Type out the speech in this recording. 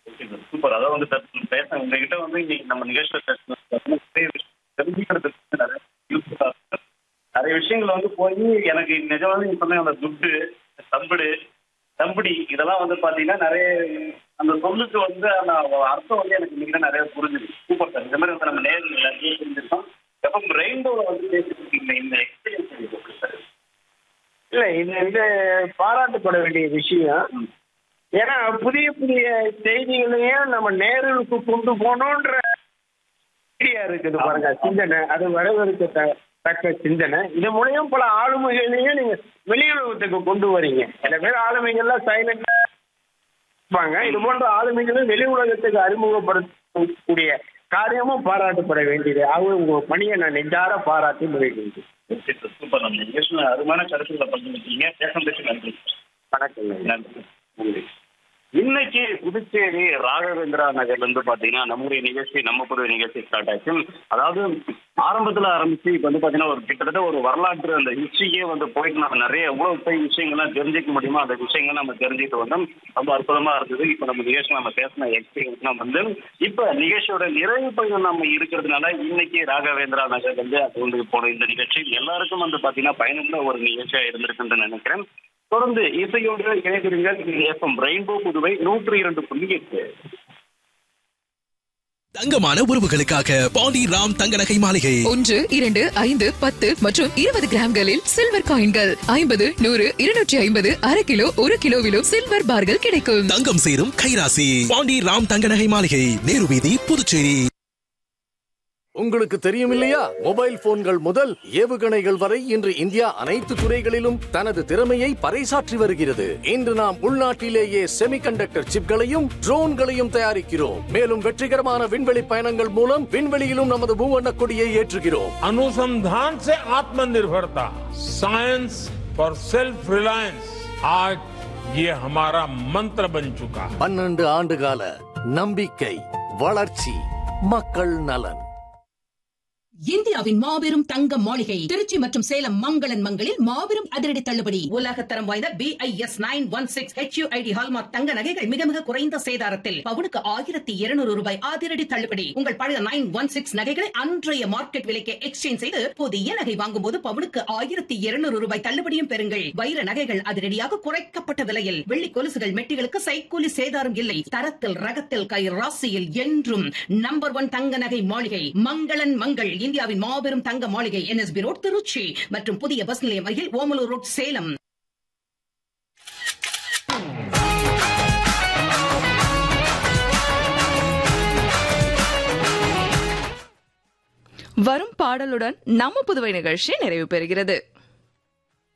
Okay sir super அதாவது வந்து sir பேச உங்ககிட்ட வந்து இன்னைக்கு நம்ம நிகழ்ச்சியில் பேசணும் நிறைய விஷயம் தெரிஞ்சுக்கிறதுக்கு நிறைய யூஸ்ஃபுல்லாக இருக்கு நிறைய விஷயங்கள் வந்து போய் எனக்கு நிஜமாவே நீங்க சொன்ன அந்த துட்டு தம்புடு தம்புடி இதெல்லாம் வந்து பாத்தீங்கன்னா நிறைய அந்த சொல்லுக்கு வந்து அந்த அர்த்தம் வந்து எனக்கு இன்னைக்கு நிறைய புரிஞ்சுது சூப்பர் சார் இந்த மாதிரி வந்து நம்ம நேரில் எல்லாத்தையும் புரிஞ்சிருக்கோம் எப்போ ரெயின்போவில் வந்து பேசிட்டு இருக்கீங்க இந்த எக்ஸ்பீரியன்ஸ் எப்படி சார் இல்ல இது வந்து பாராட்டப்பட வேண்டிய விஷயம் ம். ஏன்னா புதிய புதிய செய்திகளையும் நம்ம நேரலுக்கு கொண்டு போகணுன்ற ஐடியா இருக்குது பாருங்க சிந்தனை அது வரவேற்க த- தக்க சிந்தனை இது மூலியம் பல ஆளுமைகளையும் நீங்க வெளியுலகத்துக்கு கொண்டு வரீங்க சில பேர் ஆளுமைகள்லாம் சைலண்டா இருப்பாங்க இது போன்ற ஆளுமைகளும் வெளி உலகத்துக்கு அறிமுகப்படுத்தக்கூடிய காரியமும் பாராட்டப்பட வேண்டியது அவங்க உங்க பணியை நான் நெஞ்சார பாராட்டி முறைகின்றேன் ஓகே சார் சூப்பர் நம்ம நிகழ்ச்சியில் அருமையான கருத்துக்களை பகிர்ந்துருக்கீங்க பேசுறதுக்கு நன்றி வணக்கங்க நன்றி நன்றி இன்னைக்கு புதுச்சேரி ராகவேந்திரா நகர்ல இருந்து பாத்தீங்கன்னா நம்முடைய நிகழ்ச்சி நம்ம புது நிகழ்ச்சி ஸ்டார்ட் ஆச்சு அதாவது ஆரம்பத்துல ஆரம்பிச்சு இப்ப வந்து பாத்தீங்கன்னா ஒரு கிட்டத்தட்ட ஒரு வரலாற்று அந்த ஹிஸ்டரியே வந்து போயிட்டு நம்ம நிறைய எவ்வளவு போய் விஷயங்கள்லாம் தெரிஞ்சுக்க முடியுமோ அந்த விஷயங்கள் நம்ம தெரிஞ்சுட்டு வந்தோம் ரொம்ப அற்புதமா இருந்தது இப்ப நம்ம நிகழ்ச்சி நம்ம பேசின எக்ஸ்பீரியன்ஸ்லாம் வந்து இப்ப நிகழ்ச்சியோட நிறைவு பகுதியில் நம்ம இருக்கிறதுனால இன்னைக்கு ராகவேந்திரா நகர் வந்து அது வந்து போன இந்த நிகழ்ச்சி எல்லாருக்கும் வந்து பாத்தீங்கன்னா பயனுள்ள ஒரு நிகழ்ச்சியா இருந்திருக்குன்னு நினைக்கிறேன் தொடர்ந்து இசையோடு இணைந்திருங்கள் இது எஃப்எம் ரெயின்போ புதுவை நூற்றி இரண்டு புள்ளி எட்டு தங்கமான உறவுகளுக்காக பாண்டி ராம் தங்க நகை மாளிகை ஒன்று இரண்டு ஐந்து பத்து மற்றும் இருபது கிராம்களில் சில்வர் காயின்கள் ஐம்பது நூறு இருநூற்றி ஐம்பது அரை கிலோ ஒரு கிலோவிலும் சில்வர் பார்கள் கிடைக்கும் தங்கம் சேரும் கைராசி பாண்டி ராம் தங்க நகை மாளிகை நேரு வீதி புதுச்சேரி உங்களுக்கு தெரியும் இல்லையா மொபைல் போன்கள் முதல் ஏவுகணைகள் வரை இன்று இந்தியா அனைத்து துறைகளிலும் தனது திறமையை பறைசாற்றி வருகிறது இன்று நாம் உள்நாட்டிலேயே செமிகண்டக்டர் சிப்களையும் ட்ரோன்களையும் தயாரிக்கிறோம் மேலும் வெற்றிகரமான விண்வெளி பயணங்கள் மூலம் விண்வெளியிலும் நமது மூவண்ண கொடியை ஏற்றுகிறோம் अनुसंधान से आत्मनिर्भरता साइंस फॉर सेल्फ रिलायंस आज ये हमारा मंत्र बन चुका है பன்னெண்டு ஆண்டுகால நம்பிக்கை வளர்ச்சி மக்கள் நலன் இந்தியாவின் மாபெரும் தங்க மாளிகை திருச்சி மற்றும் சேலம் மங்களன் மங்களில் மாபெரும் அதிரடி தள்ளுபடி உலகத்தரம் வாய்ந்த B I S nine one six HUID hallmark தங்க நகைகள் மிக மிக குறைந்த சேதாரத்தில் பவுனுக்கு ஆயிரத்தி இருநூறு ரூபாய் அதிரடி தள்ளுபடி உங்கள் பழைய நைன் ஒன் சிக்ஸ் நகைகளை அன்றைய மார்க்கெட் விலைக்கு எக்ஸ்சேஞ்ச் செய்து புதிய நகை வாங்கும் போது பவுனுக்கு ஆயிரத்தி இருநூறு ரூபாய் தள்ளுபடியும் பெறுங்கள் வைர நகைகள் அதிரடியாக குறைக்கப்பட்ட விலையில் வெள்ளி கொலுசுகள் மெட்டிகளுக்கு சைக்கூலி சேதாரம் இல்லை தரத்தில் ரகத்தில் கை ராசியில் என்றும் நம்பர் ஒன் தங்க நகை மாளிகை மங்களன் மங்கள் இந்தியாவின் மாபெரும் தங்க மாளிகை என்எஸ்பி ரோட் திருச்சி மற்றும் புதிய பஸ் நிலையம் அருகில் ஓமலூர் ரோட் சேலம் வரும் பாடலுடன் நம்ம புதுவை நிகழ்ச்சி நிறைவு பெறுகிறது